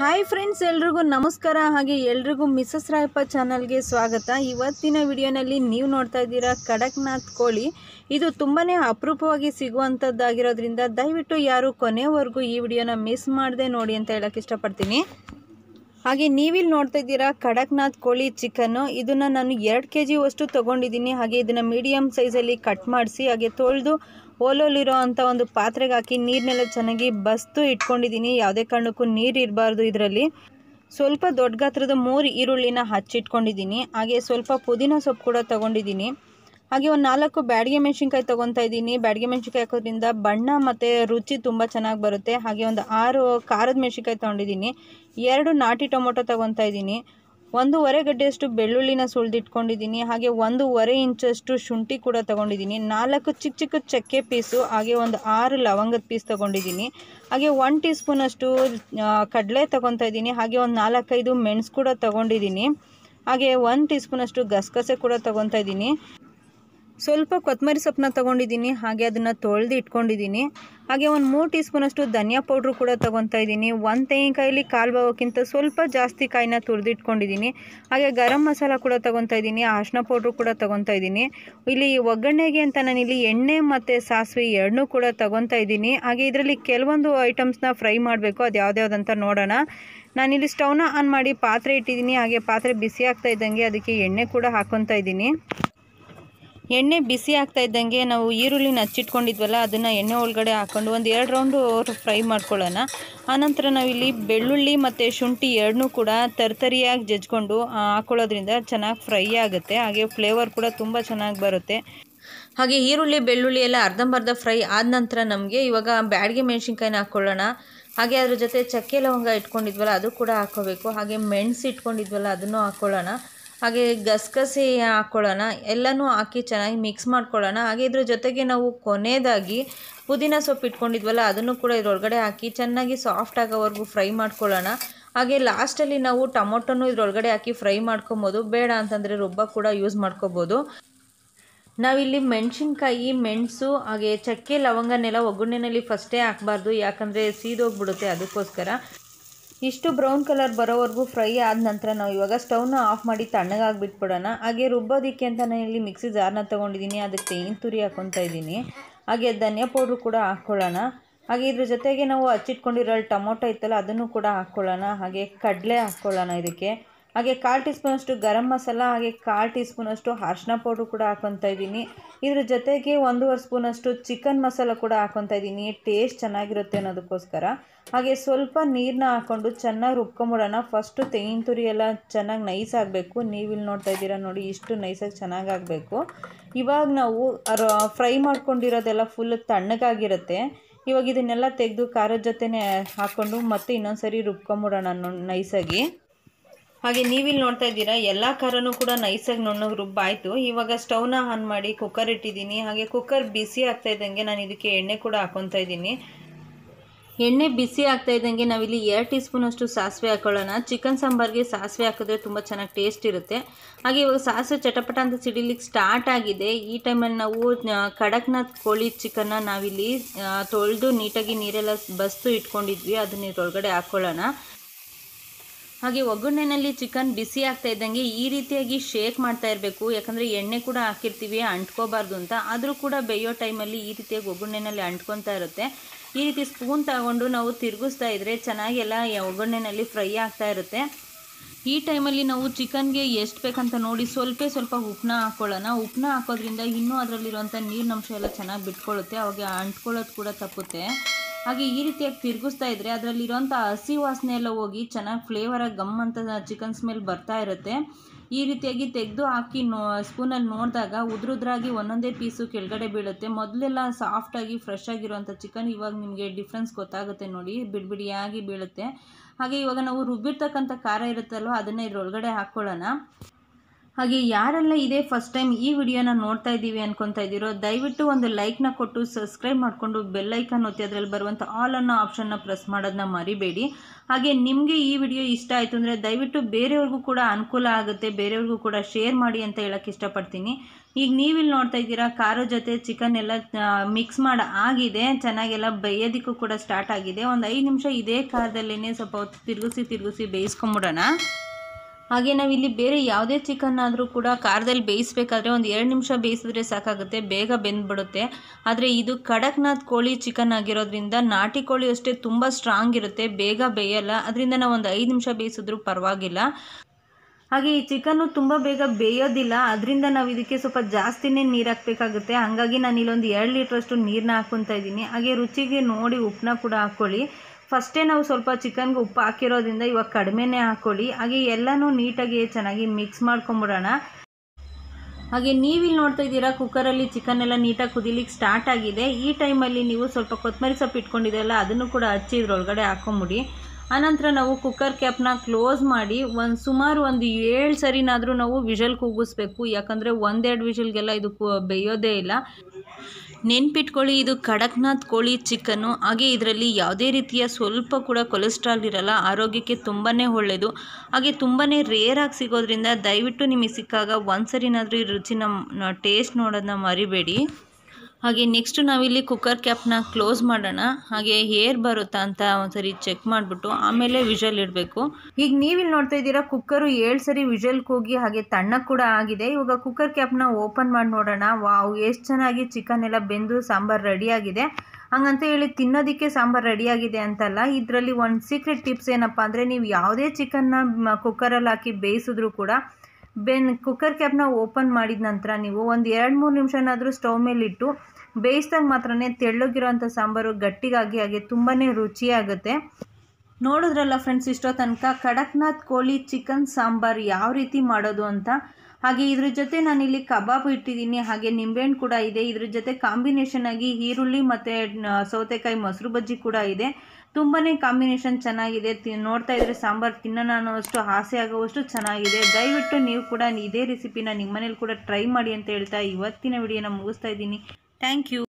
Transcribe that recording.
hi friends ಎಲ್ರಿಗೂ ನಮಸ್ಕಾರ ಹಾಗೆ ಎಲ್ರಿಗೂ ಮಿಸಸ್ ರಾಯಪ್ಪ ಚಾನಲ್ಗೆ ಸ್ವಾಗತ ಇವತ್ತಿನ ವಿಡಿಯೋನಲ್ಲಿ ನೀವು ನೋಡ್ತಾ ಇದ್ದೀರಾ ಕಡಕ್ನಾಥ್ ಕೋಳಿ ಇದು ತುಂಬಾ ಅಪರೂಪವಾಗಿ ಸಿಗುವಂಥದ್ದಾಗಿರೋದ್ರಿಂದ ದಯವಿಟ್ಟು ಯಾರು ಕೊನೆವರೆಗೂ ಈ ವಿಡಿಯೋನ ಮಿಸ್ ಮಾಡದೆ ನೋಡಿ ಅಂತ ಹೇಳಕ್ಕೆ ಇಷ್ಟಪಡ್ತೀನಿ ಹಾಗೆ ನೀವಿಲ್ಲಿ ನೋಡ್ತಾ ಇದ್ದೀರಾ ಕಡಕ್ನಾಥ್ ಕೋಳಿ ಚಿಕನ್ನು ಇದನ್ನು ನಾನು ಎರಡು ಕೆ ಜಿ ಅಷ್ಟು ತೊಗೊಂಡಿದ್ದೀನಿ ಹಾಗೆ ಇದನ್ನು ಮೀಡಿಯಮ್ ಸೈಜಲ್ಲಿ ಕಟ್ ಮಾಡಿಸಿ ಹಾಗೆ ತೊಳೆದು ಓಲೋಲಿರೋ ಅಂಥ ಒಂದು ಪಾತ್ರೆಗೆ ಹಾಕಿ ನೀರನ್ನೆಲ್ಲ ಚೆನ್ನಾಗಿ ಬಸ್ತು ಇಟ್ಕೊಂಡಿದ್ದೀನಿ ಯಾವುದೇ ಕಾರಣಕ್ಕೂ ನೀರು ಇರಬಾರ್ದು ಇದರಲ್ಲಿ ಸ್ವಲ್ಪ ದೊಡ್ಡ ಗಾತ್ರದ ಮೂರು ಈರುಳ್ಳಿನ ಹಚ್ಚಿಟ್ಕೊಂಡಿದ್ದೀನಿ ಹಾಗೆ ಸ್ವಲ್ಪ ಪುದೀನ ಸೊಪ್ಪು ಕೂಡ ತೊಗೊಂಡಿದ್ದೀನಿ ಹಾಗೆ ಒಂದು ನಾಲ್ಕು ಬ್ಯಾಡಿಗೆ ಮೆಣಸಿನ್ಕಾಯಿ ತೊಗೊತಾ ಇದ್ದೀನಿ ಬ್ಯಾಡಿಗೆ ಮೆಣಸಿನ್ಕಾಯಿ ಹಾಕೋದ್ರಿಂದ ಬಣ್ಣ ಮತ್ತು ರುಚಿ ತುಂಬ ಚೆನ್ನಾಗಿ ಬರುತ್ತೆ ಹಾಗೆ ಒಂದು ಆರು ಖಾರದ ಮೆಣಸಿನ್ಕಾಯಿ ತೊಗೊಂಡಿದ್ದೀನಿ ಎರಡು ನಾಟಿ ಟೊಮೊಟೊ ತೊಗೊತಾ ಇದ್ದೀನಿ ಒಂದೂವರೆ ಗಡ್ಡೆಯಷ್ಟು ಬೆಳ್ಳುಳ್ಳಿನ ಸುಳಿದಿಟ್ಕೊಂಡಿದ್ದೀನಿ ಹಾಗೆ ಒಂದೂವರೆ ಇಂಚಷ್ಟು ಶುಂಠಿ ಕೂಡ ತೊಗೊಂಡಿದ್ದೀನಿ ನಾಲ್ಕು ಚಿಕ್ಕ ಚಿಕ್ಕ ಚಕ್ಕೆ ಪೀಸು ಹಾಗೆ ಒಂದು ಆರು ಲವಂಗದ ಪೀಸ್ ತೊಗೊಂಡಿದ್ದೀನಿ ಹಾಗೆ ಒನ್ ಟೀ ಸ್ಪೂನಷ್ಟು ಕಡಲೆ ತೊಗೊತಾ ಇದ್ದೀನಿ ಹಾಗೆ ಒಂದು ನಾಲ್ಕೈದು ಮೆಣಸು ಕೂಡ ತೊಗೊಂಡಿದ್ದೀನಿ ಹಾಗೆ ಒನ್ ಟೀ ಸ್ಪೂನಷ್ಟು ಗಸಗಸೆ ಕೂಡ ತೊಗೊತಾ ಇದ್ದೀನಿ ಸ್ವಲ್ಪ ಕೊತ್ತಂಬರಿ ಸೊಪ್ಪನ್ನ ತೊಗೊಂಡಿದ್ದೀನಿ ಹಾಗೆ ಅದನ್ನು ತೊಳೆದು ಇಟ್ಕೊಂಡಿದ್ದೀನಿ ಹಾಗೆ ಒಂದು ಮೂರು ಟೀ ಸ್ಪೂನಷ್ಟು ಧನಿಯಾ ಪೌಡ್ರು ಕೂಡ ತೊಗೊತಾ ಇದ್ದೀನಿ ಒಂದು ತೆಂಗಿನಕಾಯಲ್ಲಿ ಕಾಲು ಭಾವಕ್ಕಿಂತ ಸ್ವಲ್ಪ ಜಾಸ್ತಿ ಕಾಯಿನ ತುರಿದಿಟ್ಕೊಂಡಿದ್ದೀನಿ ಹಾಗೆ ಗರಂ ಮಸಾಲ ಕೂಡ ತೊಗೊತಾ ಇದ್ದೀನಿ ಅರಿಶಿನ ಪೌಡ್ರು ಕೂಡ ತೊಗೊತಾ ಇದ್ದೀನಿ ಇಲ್ಲಿ ಒಗ್ಗರಣೆಗೆ ಅಂತ ನಾನಿಲ್ಲಿ ಎಣ್ಣೆ ಮತ್ತು ಸಾಸಿವೆ ಎರಡನ್ನೂ ಕೂಡ ತೊಗೊತಾ ಇದ್ದೀನಿ ಹಾಗೆ ಇದರಲ್ಲಿ ಕೆಲವೊಂದು ಐಟಮ್ಸ್ನ ಫ್ರೈ ಮಾಡಬೇಕು ಅದು ಯಾವ್ದ್ಯಾವ್ದಂತ ನೋಡೋಣ ನಾನಿಲ್ಲಿ ಸ್ಟವ್ನ ಆನ್ ಮಾಡಿ ಪಾತ್ರೆ ಇಟ್ಟಿದ್ದೀನಿ ಹಾಗೆ ಪಾತ್ರೆ ಬಿಸಿ ಆಗ್ತಾ ಇದ್ದಂಗೆ ಅದಕ್ಕೆ ಎಣ್ಣೆ ಕೂಡ ಹಾಕ್ಕೊತಾ ಇದ್ದೀನಿ ಎಣ್ಣೆ ಬಿಸಿ ಆಗ್ತಾ ಇದ್ದಂಗೆ ನಾವು ಈರುಳ್ಳಿನ ಹಚ್ಚಿಟ್ಕೊಂಡಿದ್ವಲ್ಲ ಅದನ್ನು ಎಣ್ಣೆ ಒಳಗಡೆ ಹಾಕ್ಕೊಂಡು ಒಂದು ಎರಡು ರೌಂಡು ಫ್ರೈ ಮಾಡ್ಕೊಳ್ಳೋಣ ಆನಂತರ ನಾವಿಲ್ಲಿ ಬೆಳ್ಳುಳ್ಳಿ ಮತ್ತು ಶುಂಠಿ ಎರಡನ್ನೂ ಕೂಡ ತರ್ತರಿಯಾಗಿ ಜಜ್ಕೊಂಡು ಹಾಕ್ಕೊಳ್ಳೋದ್ರಿಂದ ಚೆನ್ನಾಗಿ ಫ್ರೈ ಆಗುತ್ತೆ ಹಾಗೆ ಫ್ಲೇವರ್ ಕೂಡ ತುಂಬ ಚೆನ್ನಾಗಿ ಬರುತ್ತೆ ಹಾಗೆ ಈರುಳ್ಳಿ ಬೆಳ್ಳುಳ್ಳಿ ಎಲ್ಲ ಅರ್ಧಂಬರ್ಧ ಫ್ರೈ ಆದ ನಂತರ ನಮಗೆ ಇವಾಗ ಬ್ಯಾಡಿಗೆ ಮೆಣಸಿನ್ಕಾಯಿನ ಹಾಕ್ಕೊಳ್ಳೋಣ ಹಾಗೆ ಅದ್ರ ಜೊತೆ ಚಕ್ಕೆ ಲವಂಗ ಇಟ್ಕೊಂಡಿದ್ವಲ್ಲ ಅದು ಕೂಡ ಹಾಕ್ಕೋಬೇಕು ಹಾಗೆ ಮೆಣಸು ಇಟ್ಕೊಂಡಿದ್ವಲ್ಲ ಅದನ್ನು ಹಾಕ್ಕೊಳ್ಳೋಣ ಹಾಗೆ ಗಸಗಸೆ ಹಾಕ್ಕೊಳ್ಳೋಣ ಎಲ್ಲನೂ ಹಾಕಿ ಚೆನ್ನಾಗಿ ಮಿಕ್ಸ್ ಮಾಡ್ಕೊಳ್ಳೋಣ ಹಾಗೆ ಇದ್ರ ಜೊತೆಗೆ ನಾವು ಕೊನೆಯದಾಗಿ ಪುದೀನ ಸೊಪ್ಪು ಇಟ್ಕೊಂಡಿದ್ವಲ್ಲ ಅದನ್ನು ಕೂಡ ಇದ್ರೊಳಗಡೆ ಹಾಕಿ ಚೆನ್ನಾಗಿ ಸಾಫ್ಟ್ ಆಗೋವರೆಗೂ ಫ್ರೈ ಮಾಡ್ಕೊಳ್ಳೋಣ ಹಾಗೆ ಲಾಸ್ಟಲ್ಲಿ ನಾವು ಟೊಮೊಟೊನು ಇದ್ರೊಳಗಡೆ ಹಾಕಿ ಫ್ರೈ ಮಾಡ್ಕೊಬೋದು ಬೇಡ ಅಂತಂದರೆ ರುಬ್ಬ ಕೂಡ ಯೂಸ್ ಮಾಡ್ಕೋಬೋದು ನಾವಿಲ್ಲಿ ಮೆಣಸಿನ್ಕಾಯಿ ಮೆಣಸು ಹಾಗೆ ಚಕ್ಕೆ ಲವಂಗನೆಲ್ಲ ಒಗ್ಗರಣೆಯಲ್ಲಿ ಫಸ್ಟೇ ಹಾಕಬಾರ್ದು ಯಾಕಂದರೆ ಸೀದೋಗ್ಬಿಡುತ್ತೆ ಅದಕ್ಕೋಸ್ಕರ ಇಷ್ಟು ಬ್ರೌನ್ ಕಲರ್ ಬರೋವರೆಗೂ ಫ್ರೈ ಆದ ನಂತರ ನಾವು ಇವಾಗ ಸ್ಟವ್ನ ಆಫ್ ಮಾಡಿ ತಣ್ಣಗಾಗಿ ಬಿಟ್ಬಿಡೋಣ ಹಾಗೆ ರುಬ್ಬೋದಕ್ಕೆ ಅಂತ ನಾನು ಇಲ್ಲಿ ಮಿಕ್ಸಿ ಜಾರ್ನ ತೊಗೊಂಡಿದ್ದೀನಿ ಅದಕ್ಕೆ ತೆಂಗಿನ ತುರಿ ಹಾಕ್ಕೊತಾ ಇದ್ದೀನಿ ಹಾಗೆ ಧನಿಯಾ ಪೌಡ್ರು ಕೂಡ ಹಾಕ್ಕೊಳ್ಳೋಣ ಹಾಗೆ ಇದ್ರ ಜೊತೆಗೆ ನಾವು ಹಚ್ಚಿಟ್ಕೊಂಡಿರೋ ಟೊಮೊಟೊ ಇತ್ತಲ್ಲ ಅದನ್ನು ಕೂಡ ಹಾಕ್ಕೊಳ್ಳೋಣ ಹಾಗೆ ಕಡಲೆ ಹಾಕ್ಕೊಳ್ಳೋಣ ಇದಕ್ಕೆ ಹಾಗೆ ಕಾಲು ಟೀ ಸ್ಪೂನಷ್ಟು ಗರಂ ಮಸಾಲ ಹಾಗೆ ಕಾಲು ಟೀ ಸ್ಪೂನಷ್ಟು ಅರಿಶಿನ ಪೌಡ್ರು ಕೂಡ ಹಾಕ್ಕೊತಾ ಇದ್ದೀನಿ ಇದ್ರ ಜೊತೆಗೆ ಒಂದೂವರೆ ಸ್ಪೂನಷ್ಟು ಚಿಕನ್ ಮಸಾಲ ಕೂಡ ಹಾಕ್ಕೊತಾ ಇದ್ದೀನಿ ಟೇಸ್ಟ್ ಚೆನ್ನಾಗಿರುತ್ತೆ ಅನ್ನೋದಕ್ಕೋಸ್ಕರ ಹಾಗೆ ಸ್ವಲ್ಪ ನೀರನ್ನ ಹಾಕ್ಕೊಂಡು ಚೆನ್ನಾಗಿ ರುಬ್ಕೊಂಬಿಡೋಣ ಫಸ್ಟು ತೆಂಗಿನ ತುರಿ ಎಲ್ಲ ಚೆನ್ನಾಗಿ ನೈಸ್ ಆಗಬೇಕು ನೀವಿಲ್ಲಿ ನೋಡ್ತಾ ಇದ್ದೀರಾ ನೋಡಿ ಇಷ್ಟು ನೈಸಾಗಿ ಚೆನ್ನಾಗಿ ಆಗಬೇಕು ಇವಾಗ ನಾವು ಫ್ರೈ ಮಾಡ್ಕೊಂಡಿರೋದೆಲ್ಲ ಫುಲ್ ತಣ್ಣಗಾಗಿರುತ್ತೆ ಇವಾಗ ಇದನ್ನೆಲ್ಲ ತೆಗೆದು ಖಾರದ ಜೊತೆನೇ ಹಾಕ್ಕೊಂಡು ಮತ್ತೆ ಇನ್ನೊಂದು ಸರಿ ರುಬ್ಕೊಂಬಿಡೋಣ ನೈಸಾಗಿ ಹಾಗೆ ನೀವಿಲ್ಲಿ ನೋಡ್ತಾ ಇದ್ದೀರಾ ಎಲ್ಲ ಖಾರನೂ ಕೂಡ ನೈಸಾಗಿ ನುಣ್ಣಗೆ ರುಬ್ಬಾಯಿತು ಇವಾಗ ಸ್ಟವ್ನ ಆನ್ ಮಾಡಿ ಕುಕ್ಕರ್ ಇಟ್ಟಿದ್ದೀನಿ ಹಾಗೆ ಕುಕ್ಕರ್ ಬಿಸಿ ಆಗ್ತಾ ಇದ್ದಂಗೆ ನಾನು ಇದಕ್ಕೆ ಎಣ್ಣೆ ಕೂಡ ಹಾಕ್ಕೊತಾ ಇದ್ದೀನಿ ಎಣ್ಣೆ ಬಿಸಿ ಆಗ್ತಾ ಇದ್ದಂಗೆ ನಾವಿಲ್ಲಿ ಎರಡು ಟೀ ಸ್ಪೂನಷ್ಟು ಸಾಸಿವೆ ಹಾಕೊಳ್ಳೋಣ ಚಿಕನ್ ಸಾಂಬಾರ್ಗೆ ಸಾಸಿವೆ ಹಾಕಿದ್ರೆ ತುಂಬ ಚೆನ್ನಾಗಿ ಟೇಸ್ಟ್ ಇರುತ್ತೆ ಹಾಗೆ ಇವಾಗ ಸಾಸಿವೆ ಚಟಪಟ ಅಂತ ಸಿಡಿಲಿಕ್ಕೆ ಸ್ಟಾರ್ಟ್ ಆಗಿದೆ ಈ ಟೈಮಲ್ಲಿ ನಾವು ಕಡಕ್ನಾಥ್ ಕೋಳಿ ಚಿಕನ್ನ ನಾವಿಲ್ಲಿ ತೊಳೆದು ನೀಟಾಗಿ ನೀರೆಲ್ಲ ಬಸ್ತು ಇಟ್ಕೊಂಡಿದ್ವಿ ಅದನ್ನ ಇದ್ರೊಳಗಡೆ ಹಾಕ್ಕೊಳ್ಳೋಣ ಹಾಗೆ ಒಗ್ಗರಣೆನಲ್ಲಿ ಚಿಕನ್ ಬಿಸಿ ಆಗ್ತಾ ಇದ್ದಂಗೆ ಈ ರೀತಿಯಾಗಿ ಶೇಕ್ ಮಾಡ್ತಾ ಇರಬೇಕು ಯಾಕಂದರೆ ಎಣ್ಣೆ ಕೂಡ ಹಾಕಿರ್ತೀವಿ ಅಂಟ್ಕೋಬಾರ್ದು ಅಂತ ಆದರೂ ಕೂಡ ಬೇಯೋ ಟೈಮಲ್ಲಿ ಈ ರೀತಿಯಾಗಿ ಒಗ್ಗರಣೆನಲ್ಲಿ ಅಂಟ್ಕೊತಾ ಇರುತ್ತೆ ಈ ರೀತಿ ಸ್ಪೂನ್ ತಗೊಂಡು ನಾವು ತಿರುಗಿಸ್ತಾ ಇದ್ದರೆ ಚೆನ್ನಾಗೆಲ್ಲ ಒಗ್ಗರಣೆನಲ್ಲಿ ಫ್ರೈ ಆಗ್ತಾ ಇರುತ್ತೆ ಈ ಟೈಮಲ್ಲಿ ನಾವು ಚಿಕನ್ಗೆ ಎಷ್ಟು ಬೇಕಂತ ನೋಡಿ ಸ್ವಲ್ಪ ಸ್ವಲ್ಪ ಉಪ್ಪನ್ನ ಹಾಕ್ಕೊಳ್ಳೋಣ ಉಪ್ಪನ್ನ ಹಾಕೋದ್ರಿಂದ ಇನ್ನೂ ಅದರಲ್ಲಿರುವಂಥ ನೀರಿನಂಶ ಎಲ್ಲ ಚೆನ್ನಾಗಿ ಬಿಟ್ಕೊಳ್ಳುತ್ತೆ ಅವಾಗ ಅಂಟ್ಕೊಳ್ಳೋದು ಕೂಡ ತಪ್ಪುತ್ತೆ ಹಾಗೆ ಈ ರೀತಿಯಾಗಿ ತಿರುಗಿಸ್ತಾ ಇದ್ದರೆ ಅದರಲ್ಲಿರೋಂಥ ಹಸಿ ವಾಸನೆ ಎಲ್ಲ ಹೋಗಿ ಚೆನ್ನಾಗಿ ಫ್ಲೇವರಾಗಿ ಗಮ್ ಅಂತ ಚಿಕನ್ ಸ್ಮೆಲ್ ಬರ್ತಾ ಇರುತ್ತೆ ಈ ರೀತಿಯಾಗಿ ತೆಗೆದು ಹಾಕಿ ನೋ ಸ್ಪೂನಲ್ಲಿ ನೋಡಿದಾಗ ಉದ್ರುದ್ರಾಗಿ ಒಂದೊಂದೇ ಪೀಸು ಕೆಳಗಡೆ ಬೀಳುತ್ತೆ ಮೊದಲೆಲ್ಲ ಸಾಫ್ಟಾಗಿ ಫ್ರೆಶ್ ಆಗಿರೋಂಥ ಚಿಕನ್ ಇವಾಗ ನಿಮಗೆ ಡಿಫ್ರೆನ್ಸ್ ಗೊತ್ತಾಗುತ್ತೆ ನೋಡಿ ಬಿಡಿಬಿಡಿಯಾಗಿ ಬೀಳುತ್ತೆ ಹಾಗೆ ಇವಾಗ ನಾವು ರುಬ್ಬಿರ್ತಕ್ಕಂಥ ಖಾರ ಇರುತ್ತಲ್ವ ಅದನ್ನು ಇದ್ರೊಳಗಡೆ ಹಾಕ್ಕೊಳ್ಳೋಣ ಹಾಗೆ ಯಾರೆಲ್ಲ ಇದೇ ಫಸ್ಟ್ ಟೈಮ್ ಈ ವಿಡಿಯೋನ ನೋಡ್ತಾ ಇದ್ದೀವಿ ಅನ್ಕೊತಾ ಇದ್ದೀರೋ ದಯವಿಟ್ಟು ಒಂದು ಲೈಕ್ನ ಕೊಟ್ಟು ಸಬ್ಸ್ಕ್ರೈಬ್ ಮಾಡಿಕೊಂಡು ಬೆಲ್ಲೈಕನ್ ಒತ್ತಿ ಅದರಲ್ಲಿ ಬರುವಂಥ ಆಲ್ ಅನ್ನೋ ಆಪ್ಷನ್ನ ಪ್ರೆಸ್ ಮಾಡೋದನ್ನ ಮರಿಬೇಡಿ ಹಾಗೆ ನಿಮಗೆ ಈ ವಿಡಿಯೋ ಇಷ್ಟ ಆಯಿತು ಅಂದರೆ ದಯವಿಟ್ಟು ಬೇರೆಯವ್ರಿಗೂ ಕೂಡ ಅನುಕೂಲ ಆಗುತ್ತೆ ಬೇರೆಯವ್ರಿಗೂ ಕೂಡ ಶೇರ್ ಮಾಡಿ ಅಂತ ಹೇಳಕ್ಕೆ ಇಷ್ಟಪಡ್ತೀನಿ ಈಗ ನೀವಿಲ್ಲಿ ನೋಡ್ತಾ ಇದ್ದೀರಾ ಖಾರದ ಜೊತೆ ಚಿಕನ್ ಎಲ್ಲ ಮಿಕ್ಸ್ ಮಾಡಿ ಆಗಿದೆ ಚೆನ್ನಾಗೆಲ್ಲ ಬೇಯೋದಕ್ಕೂ ಕೂಡ ಸ್ಟಾರ್ಟ್ ಆಗಿದೆ ಒಂದು ಐದು ನಿಮಿಷ ಇದೇ ಖಾರದಲ್ಲೇ ಸ್ವಲ್ಪ ಹೊತ್ತು ತಿರುಗಿಸಿ ತಿರುಗಿಸಿ ಬೇಯಿಸ್ಕೊಂಬಿಡೋಣ ಹಾಗೆ ನಾವಿಲ್ಲಿ ಬೇರೆ ಯಾವುದೇ ಚಿಕನ್ ಆದರೂ ಕೂಡ ಖಾರದಲ್ಲಿ ಬೇಯಿಸ್ಬೇಕಾದ್ರೆ ಒಂದು ಎರಡು ನಿಮಿಷ ಬೇಯಿಸಿದ್ರೆ ಸಾಕಾಗುತ್ತೆ ಬೇಗ ಬೆಂದ್ಬಿಡುತ್ತೆ ಆದರೆ ಇದು ಕಡಕ್ನಾಥ್ ಕೋಳಿ ಚಿಕನ್ ಆಗಿರೋದ್ರಿಂದ ನಾಟಿ ಕೋಳಿ ಅಷ್ಟೇ ತುಂಬ ಸ್ಟ್ರಾಂಗ್ ಇರುತ್ತೆ ಬೇಗ ಬೇಯಲ್ಲ ಅದರಿಂದ ನಾವು ಒಂದು ಐದು ನಿಮಿಷ ಬೇಯಿಸಿದ್ರೂ ಪರವಾಗಿಲ್ಲ ಹಾಗೆ ಈ ಚಿಕನ್ನು ತುಂಬ ಬೇಗ ಬೇಯೋದಿಲ್ಲ ಅದರಿಂದ ನಾವು ಇದಕ್ಕೆ ಸ್ವಲ್ಪ ಜಾಸ್ತಿನೇ ನೀರು ಹಾಕಬೇಕಾಗುತ್ತೆ ಹಾಗಾಗಿ ನಾನು ಇಲ್ಲೊಂದು ಎರಡು ಲೀಟ್ರಷ್ಟು ನೀರನ್ನ ಹಾಕ್ಕೊತಾ ಇದ್ದೀನಿ ಹಾಗೆ ರುಚಿಗೆ ನೋಡಿ ಉಪ್ಪನ್ನ ಕೂಡ ಹಾಕ್ಕೊಳ್ಳಿ ಫಸ್ಟೇ ನಾವು ಸ್ವಲ್ಪ ಚಿಕನ್ಗೆ ಉಪ್ಪು ಹಾಕಿರೋದ್ರಿಂದ ಇವಾಗ ಕಡಿಮೆನೇ ಹಾಕ್ಕೊಳ್ಳಿ ಹಾಗೆ ಎಲ್ಲನೂ ನೀಟಾಗಿ ಚೆನ್ನಾಗಿ ಮಿಕ್ಸ್ ಮಾಡ್ಕೊಂಬಿಡೋಣ ಹಾಗೆ ನೀವಿಲ್ಲಿ ನೋಡ್ತಾ ಇದ್ದೀರಾ ಕುಕ್ಕರಲ್ಲಿ ಚಿಕನ್ ಎಲ್ಲ ನೀಟಾಗಿ ಕುದಿಲಿಕ್ಕೆ ಸ್ಟಾರ್ಟ್ ಆಗಿದೆ ಈ ಟೈಮಲ್ಲಿ ನೀವು ಸ್ವಲ್ಪ ಕೊತ್ತಂಬರಿ ಸೊಪ್ಪು ಇಟ್ಕೊಂಡಿದ್ದೆಲ್ಲ ಅದನ್ನು ಕೂಡ ಹಚ್ಚಿ ಇದ್ರೊಳಗಡೆ ಹಾಕೊಂಬಿಡಿ ಆನಂತರ ನಾವು ಕುಕ್ಕರ್ ಕ್ಯಾಪ್ನ ಕ್ಲೋಸ್ ಮಾಡಿ ಒಂದು ಸುಮಾರು ಒಂದು ಏಳು ಸರಿನಾದರೂ ನಾವು ವಿಷಲ್ ಕೂಗಿಸ್ಬೇಕು ಯಾಕಂದರೆ ಒಂದೆರಡು ವಿಷಲ್ಗೆಲ್ಲ ಇದು ಕು ಬೇಯೋದೇ ಇಲ್ಲ ನೆನ್ಪಿಟ್ಕೊಳ್ಳಿ ಇದು ಕಡಕ್ನಾಥ್ ಕೋಳಿ ಚಿಕನ್ನು ಹಾಗೆ ಇದರಲ್ಲಿ ಯಾವುದೇ ರೀತಿಯ ಸ್ವಲ್ಪ ಕೂಡ ಕೊಲೆಸ್ಟ್ರಾಲ್ ಇರಲ್ಲ ಆರೋಗ್ಯಕ್ಕೆ ತುಂಬಾ ಒಳ್ಳೆಯದು ಹಾಗೆ ತುಂಬಾ ರೇರಾಗಿ ಸಿಗೋದ್ರಿಂದ ದಯವಿಟ್ಟು ನಿಮಗೆ ಸಿಕ್ಕಾಗ ಒಂದ್ಸರಿನಾದರೂ ಈ ರುಚಿನ ಟೇಸ್ಟ್ ನೋಡೋದನ್ನ ಮರಿಬೇಡಿ ಹಾಗೆ ನೆಕ್ಸ್ಟ್ ನಾವಿಲ್ಲಿ ಕುಕ್ಕರ್ ಕ್ಯಾಪ್ನ ಕ್ಲೋಸ್ ಮಾಡೋಣ ಹಾಗೆ ಏರ್ ಬರುತ್ತಾ ಅಂತ ಒಂದ್ಸರಿ ಚೆಕ್ ಮಾಡಿಬಿಟ್ಟು ಆಮೇಲೆ ವಿಷಲ್ ಇಡಬೇಕು ಈಗ ನೀವಿಲ್ಲಿ ನೋಡ್ತಾ ಇದ್ದೀರಾ ಕುಕ್ಕರು ಏಳು ಸರಿ ವಿಷಲ್ ಕೂಗಿ ಹಾಗೆ ತಣ್ಣ ಕೂಡ ಆಗಿದೆ ಇವಾಗ ಕುಕ್ಕರ್ ಕ್ಯಾಪ್ನ ಓಪನ್ ಮಾಡಿ ನೋಡೋಣ ವಾವ್ ಎಷ್ಟು ಚೆನ್ನಾಗಿ ಚಿಕನ್ ಎಲ್ಲ ಬೆಂದು ಸಾಂಬಾರು ರೆಡಿಯಾಗಿದೆ ಹಂಗಂತ ಹೇಳಿ ತಿನ್ನೋದಕ್ಕೆ ಸಾಂಬಾರು ರೆಡಿಯಾಗಿದೆ ಅಂತಲ್ಲ ಇದರಲ್ಲಿ ಒಂದು ಸೀಕ್ರೆಟ್ ಟಿಪ್ಸ್ ಏನಪ್ಪ ಅಂದರೆ ನೀವು ಯಾವುದೇ ಚಿಕನ್ನ ಕುಕ್ಕರಲ್ಲಿ ಹಾಕಿ ಬೇಯಿಸಿದ್ರು ಕೂಡ ಬೆನ್ ಕುಕ್ಕರ್ ಕ್ಯಾಪ್ನ ಓಪನ್ ಮಾಡಿದ ನಂತರ ನೀವು ಒಂದು ಎರಡು ಮೂರು ನಿಮಿಷನಾದರೂ ಸ್ಟವ್ ಮೇಲಿಟ್ಟು ಬೇಯಿಸಿದಾಗ ಮಾತ್ರನೇ ತೆಳ್ಳಗಿರೋಂಥ ಸಾಂಬಾರು ಗಟ್ಟಿಗಾಗಿ ಹಾಗೆ ತುಂಬಾ ರುಚಿಯಾಗುತ್ತೆ ನೋಡಿದ್ರಲ್ಲ ಫ್ರೆಂಡ್ಸ್ ಇಷ್ಟೋ ತನಕ ಕಡಕ್ನಾಥ್ ಕೋಳಿ ಚಿಕನ್ ಸಾಂಬಾರು ಯಾವ ರೀತಿ ಮಾಡೋದು ಅಂತ ಹಾಗೆ ಇದ್ರ ಜೊತೆ ನಾನಿಲ್ಲಿ ಕಬಾಬ್ ಇಟ್ಟಿದ್ದೀನಿ ಹಾಗೆ ನಿಂಬೆಹಣ್ಣು ಕೂಡ ಇದೆ ಇದ್ರ ಜೊತೆ ಕಾಂಬಿನೇಷನ್ ಆಗಿ ಈರುಳ್ಳಿ ಮತ್ತು ಸೌತೆಕಾಯಿ ಮೊಸರು ಬಜ್ಜಿ ಕೂಡ ಇದೆ ತುಂಬಾ ಕಾಂಬಿನೇಷನ್ ಚೆನ್ನಾಗಿದೆ ತಿ ನೋಡ್ತಾ ಇದ್ರೆ ಸಾಂಬಾರು ತಿನ್ನೋಣ ಅನ್ನೋಷ್ಟು ಆಸೆ ಆಗುವಷ್ಟು ಚೆನ್ನಾಗಿದೆ ದಯವಿಟ್ಟು ನೀವು ಕೂಡ ಇದೇ ರೆಸಿಪಿನ ನಿಮ್ಮ ಮನೇಲಿ ಕೂಡ ಟ್ರೈ ಮಾಡಿ ಅಂತ ಹೇಳ್ತಾ ಇವತ್ತಿನ ವಿಡಿಯೋನ ಮುಗಿಸ್ತಾ ಇದ್ದೀನಿ ಥ್ಯಾಂಕ್ ಯು